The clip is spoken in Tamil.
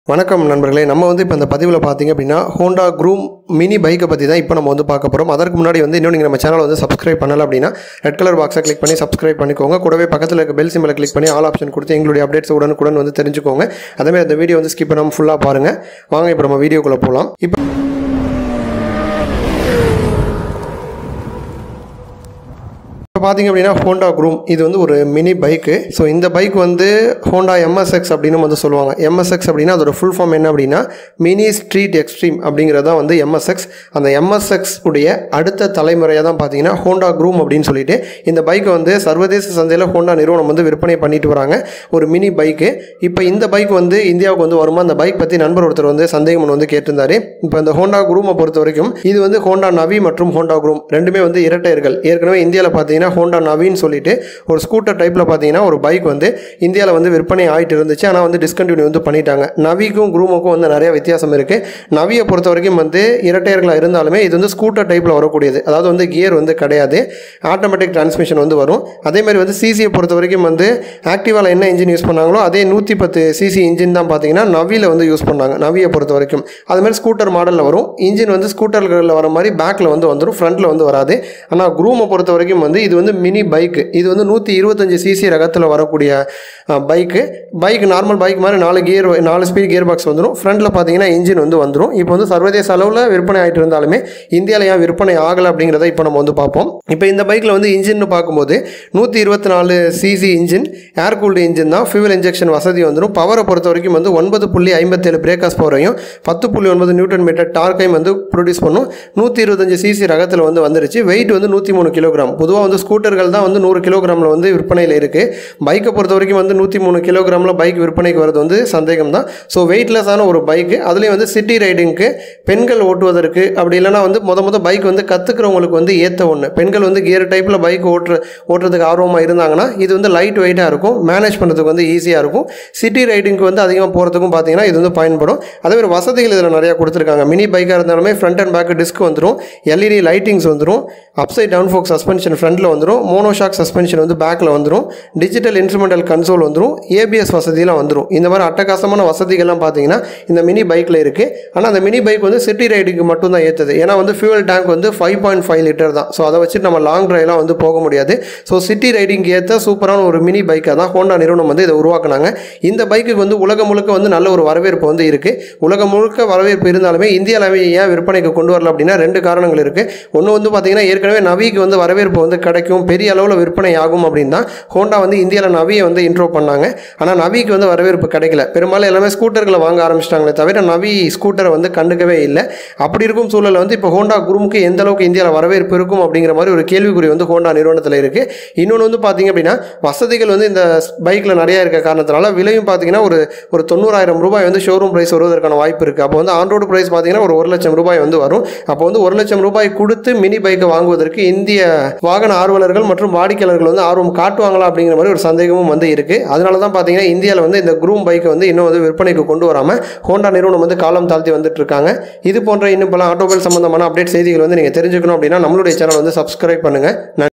வணக்கம் நண்பர்களே நம்ம வந்து இப்போ இந்த பதிவில் பார்த்தீங்க அப்படின்னா ஹோண்டா க்ரூம் மினி பைக்கை பற்றி தான் இப்போ நம்ம வந்து பார்க்க போகிறோம் அதற்கு முன்னாடி வந்து இன்னும் நீங்கள் நம்ம சேனல் வந்து சப்ஸ்கிரைப் பண்ணல அப்படின்னா ரெட் கலர் பாக்ஸை கிளிக் பண்ணி சப்ஸ்கிரைப் பண்ணிக்கோங்க கூடவே பக்கத்தில் இருக்க பெல் சிம்பிளை கிளிக் பண்ணி ஆல் ஆப்ஷன் கொடுத்து எங்களுடைய அப்டேட்ஸ் உடனுக்குடன் வந்து தெரிஞ்சுக்கோங்க அதேமாதிரி அந்த வீடியோ வந்து ஸ்கிப் பண்ணாமல் ஃபுல்லாக பாருங்கள் வாங்க இப்போ நம்ம வீடியோக்குள்ளே போகலாம் இப்போ இப்போ பார்த்தீங்க அப்படின்னா ஹோண்டா க்ரூம் இது வந்து ஒரு மினி பைக்கு ஸோ இந்த பைக் வந்து ஹோண்டா எம்எஸ்எக்ஸ் அப்படின்னு வந்து சொல்லுவாங்க எம்எஸ்எக்ஸ் அப்படின்னா அதோட ஃபுல் ஃபார்ம் என்ன அப்படின்னா மினி ஸ்ட்ரீட் எக்ஸ்ட்ரீம் அப்படிங்கிறது தான் வந்து எம்எஸ்எக்ஸ் அந்த எம்எஸ்எக்ஸ் உடைய அடுத்த தலைமுறையாக தான் பார்த்தீங்கன்னா ஹோண்டா க்ரூம் அப்படின்னு சொல்லிட்டு இந்த பைக்கை வந்து சர்வதேச சந்தையில் ஹோண்டா நிறுவனம் வந்து விற்பனை பண்ணிட்டு வராங்க ஒரு மினி பைக்கு இப்போ இந்த பைக் வந்து இந்தியாவுக்கு வந்து வருமா அந்த பைக் பற்றி நண்பர் ஒருத்தர் வந்து சந்தேகம் ஒன்று வந்து கேட்டிருந்தாரு இப்போ இந்த ஹோண்டா க்ரூமை பொறுத்த வரைக்கும் இது வந்து ஹோண்டா நவி மற்றும் ஹோண்டா க்ரூம் ரெண்டுமே வந்து இரட்டையர்கள் ஏற்கனவே இந்தியாவில் பார்த்தீங்கன்னா ஹோண்டா நவின்னு சொல்லிட்டு ஒரு ஸ்கூட்டர் டைப்பில் பார்த்தீங்கன்னா ஒரு பைக் வந்து இந்தியாவில் வந்து விற்பனை ஆகிட்டு இருந்துச்சு ஆனால் வந்து டிஸ்கண்டினியூ வந்து பண்ணிட்டாங்க நவிக்கும் க்ரூமுக்கும் வந்து நிறைய வித்தியாசம் இருக்குது நவியை பொறுத்த வரைக்கும் வந்து இரட்டையர்களாக இருந்தாலுமே இது வந்து ஸ்கூட்டர் டைப்பில் வரக்கூடியது அதாவது வந்து கியர் வந்து கிடையாது ஆட்டோமேட்டிக் டிரான்ஸ்மிஷன் வந்து வரும் அதே மாதிரி வந்து சிசியை பொறுத்த வரைக்கும் வந்து ஆக்டிவாவில் என்ன இன்ஜின் யூஸ் பண்ணாங்களோ அதே நூற்றி பத்து சிசி இன்ஜின் தான் பார்த்தீங்கன்னா நவியில் வந்து யூஸ் பண்ணாங்க நவியை பொறுத்த வரைக்கும் அது மாதிரி ஸ்கூட்டர் மாடலில் வரும் இன்ஜின் வந்து ஸ்கூட்டர்களில் வர மாதிரி பேக்கில் வந்து வந்துடும் ஃப்ரண்ட்டில் வந்து வராது ஆனால் க்ரூமை பொறுத்த வரைக்கும் வந்து இது வந்து மினி பைக்கு இது வந்து நூற்றி இருபத்தஞ்சி சிசி ரகத்தில் வரக்கூடிய பைக்கு பைக் நார்மல் பைக் மாதிரி நாலு கியர் நாலு ஸ்பீட் கியர் பாக்ஸ் வந்துடும் ஃப்ரண்ட்டில் பார்த்தீங்கன்னா இன்ஜின் வந்து வந்துடும் இப்போ வந்து சர்வதேச அளவில் விற்பனை ஆகிட்டு இருந்தாலுமே இந்தியாவில் ஏன் விற்பனை ஆகலை அப்படிங்கிறத இப்போ நம்ம வந்து பார்ப்போம் இப்போ இந்த பைக்கில் வந்து இன்ஜின் பார்க்கும்போது நூற்றி இருபத்தி நாலு CC engine air cooled engine தான் ஃபியூவல் இன்ஜெக்ஷன் வசதி வந்துடும் பவரை பொறுத்த வரைக்கும் வந்து ஒன்பது புள்ளி ஐம்பத்தேழு பிரேக்கர்ஸ் பவரையும் பத்து புள்ளி ஒன்பது நியூட்டன் மீட்டர் டார்க்கையும் வந்து ப்ரொடியூஸ் பண்ணும் நூற்றி இருபத்தஞ்சு சிசி ரகத்தில் வந்து வந்துருச்சு வெயிட் வந்து நூற்றி மூணு கிலோகிராம் பொதுவாக வந்து ஸ்கூட்டர்கள் தான் வந்து நூறு கிலோகிராமில் வந்து விற்பனையில் இருக்குது பைக்கை பொறுத்த வரைக்கும் வந்து நூற்றி மூணு கிலோகிராமில் பைக் விற்பனைக்கு வரது வந்து சந்தேகம் தான் ஸோ வெயிட்லெஸ்ஸான ஒரு பைக்கு அதுலேயும் வந்து சிட்டி ரைடிங்க்கு பெண்கள் ஓட்டுவதற்கு அப்படி இல்லைனா வந்து முத முத பைக் வந்து கற்றுக்கிறவங்களுக்கு வந்து ஏற்ற ஒன்று பெண்கள் வந்து கியர் டைப்பில் பைக் ஓட்டுற ஓட்டுறதுக்கு ஆர்வமாக இருந்தாங்கன்னா இது வந்து லைட் வெயிட்டாக இருக்கும் மேனேஜ் பண்ணுறதுக்கு வந்து ஈஸியாக இருக்கும் சிட்டி ரைடிங்க்கு வந்து அதிகமாக போகிறதுக்கும் பார்த்தீங்கன்னா இது வந்து பயன்படும் அதே மாதிரி வசதிகள் இதில் நிறையா கொடுத்துருக்காங்க மினி பைக்காக இருந்தாலுமே ஃப்ரண்ட் அண்ட் பேக் டிஸ்க் வந்துடும் எல்இடி லைட்டிங்ஸ் வந்துடும் அப்சைட் டவுன் ஃபோக் சஸ்பென்ஷன் ஃப்ரண்ட்டில் வந்துடும் மோனோஷாக் சஸ்பென்ஷன் வந்து பேக்கில் வந்துடும் டிஜிட்டல் இன்ஸ்ட்ருமெண்டல் கன்சோல் வந்துடும் ஏபிஎஸ் வசதியெலாம் வந்துடும் இந்த மாதிரி அட்டகாசமான வசதிகள்லாம் பார்த்தீங்கன்னா இந்த மினி பைக்கில் இருக்குது ஆனால் அந்த மினி பைக் வந்து சிட்டி ரைடிங்க்கு மட்டும் தான் ஏற்றுது ஏன்னா வந்து ஃபியூவல் டேங்க் வந்து ஃபைவ் பாயிண்ட் ஃபைவ் லிட்டர் தான் ஸோ அதை வச்சுட்டு நம்ம லாங் ட்ரைவ்லாம் வந்து போக முடியாது ஸோ சிட்டி ரைடிங்க்கு ஏற்ற சூப்பரான ஒரு மினி பைக்காக தான் ஹோண்டா நிறுவனம் வந்து இதை உருவாக்குனாங்க இந்த பைக்குக்கு வந்து உலகம் முழுக்க வந்து நல்ல ஒரு வரவேற்பு வந்து இருக்குது உலகம் முழுக்க வரவேற்பு இருந்தாலுமே இந்தியாவில் ஏன் விற்பனைக்கு கொண்டு வரல அப்படின்னா ரெண்டு காரணங்கள் இருக்குது ஒன்று வந்து பார்த்தீங்கன்னா ஏற்கனவே நவிக்கு வந்து வரவேற்பு வந்து கிடைக்கும் பெரிய அளவில் விற்பனை ஆகும் அப்படின்னு தான் ஹோண்டா வந்து இந்தியாவில் நவியை வந்து இன்ட்ரோ பண்ணாங்க ஆனால் நவிக்கு வந்து வரவேற்பு கிடைக்கல பெரும்பாலும் எல்லாமே ஸ்கூட்டர்களை வாங்க ஆரம்பிச்சிட்டாங்களே தவிர நவி ஸ்கூட்டரை வந்து கண்டுக்கவே இல்லை அப்படி இருக்கும் சூழலில் வந்து இப்போ ஹோண்டா குரூமுக்கு எந்த அளவுக்கு இந்தியாவில் வரவேற்பு இருக்கும் அப்படிங்கிற மாதிரி ஒரு கேள்விக்குறி வந்து ஹோண்டா நிறுவனத்தில் இருக்குது இன்னொன்று வந்து பார்த்தீங்க அப்படின்னா வசதிகள் வந்து இந்த பைக்கில் நிறையா இருக்க காரணத்தினால விலையும் பார்த்தீங்கன்னா ஒரு ஒரு தொண்ணூறாயிரம் ரூபாய் வந்து ஷோரூம் ப்ரைஸ் வருவதற்கான வாய்ப்பு இருக்குது அப்போ வந்து ஆன் ரோடு ப்ரைஸ் பார்த்தீங்கன்னா ஒரு ஒரு லட்சம் ரூபாய் வந்து வரும் அப்போ வந்து ஒரு லட்சம் ரூபாய் கொடுத்து மினி பைக்கை வாங்குவதற்கு இந்திய வாகன ஆர்வலர்கள் மற்றும் வாடிக்கையாளர்கள் வந்து ஆர்வம் காட்டுவாங்களா அப்படிங்கிற மாதிரி ஒரு சந்தேகமும் வந்து இருக்குது அதனால தான் பார்த்தீங்கன்னா இந்தியாவில் வந்து இந்த குரூம் பைக்கை வந்து இன்னும் வந்து விற்பனைக்கு கொண்டு வராமல் ஹோண்டா நிறுவனம் வந்து காலம் தாழ்த்தி வந்துட்டு இருக்காங்க இது போன்ற இன்னும் பல ஆட்டோமொபைல் சம்பந்தமான அப்டேட் செய்திகள் வந்து நீங்கள் தெரிஞ்சுக்கணும் அப்படின்னா நம்மளுடைய சேனல் வந்து சப்ஸ்கிரைப் பண்ணுங்கள்